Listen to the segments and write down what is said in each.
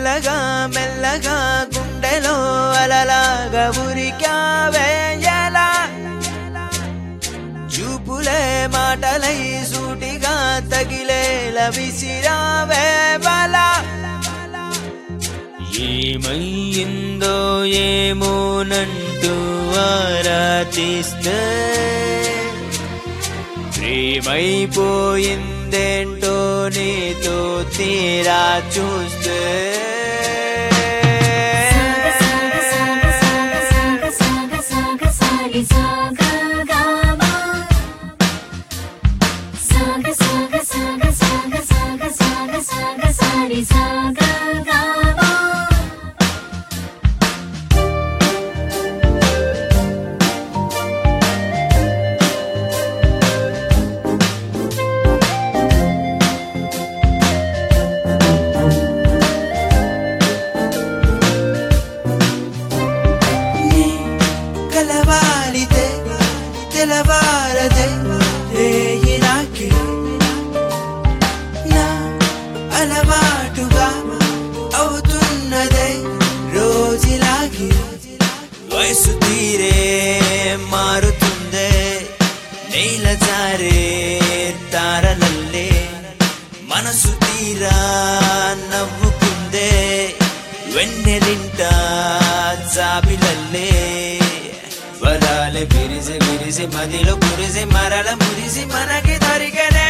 మెల్లగా మెల్లగా గుండెలో అలలాగా ఉరికావే ఎలా చూపులే మాటలై సూటిగా తగిలేలా విసిరావే బలా ఏమయ్యిందో ఏమోనంటూ ఆరాధిస్తే ప్రేమైపోయిందేంటో నీతో తీరా చూస్తే నీ కలవాలితే తెలవారదే రేయి నాకి నా అలవాటుగా అవుతున్నదే రోజులాగి వయసు తీరే మారుతుందే నీల జారే తారలల్లే మనసు తీరా నవ్వుకుందే వెన్నెలింట జాబిలల్లే వరాలే విరిసి విరిసి మదిలో కురిసి మరల మురిసి మనకి దొరికనే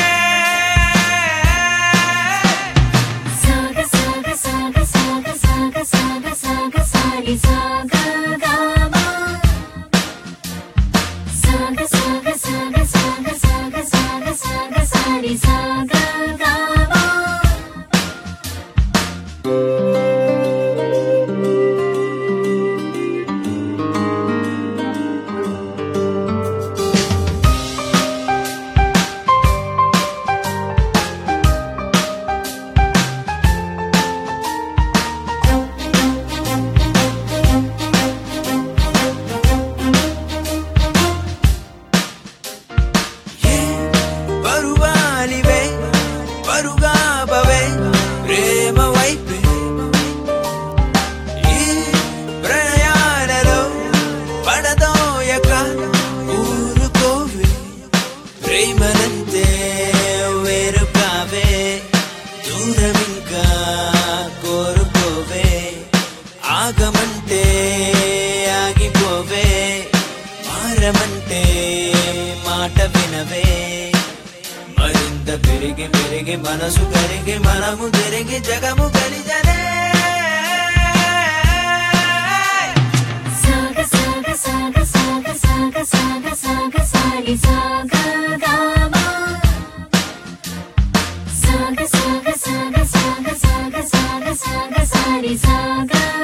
ఏ పరువాలివే పరుగా బవే ప్రేమ వైపే ఈ ప్రయాణలో పడదోయక ఊరుకోవే ప్రేమనంతే వేరు కావే దూరమింకా కోరుకోవే ఆగమంటే ఆగిపోవే మారమంటే మాట వినవే మరింత పెరిగి పెరిగి మనసు కరిగి మనము తిరిగి జగము కలిజనే Saga, saga, saga, saga, saga, saga, saga, saga, saga,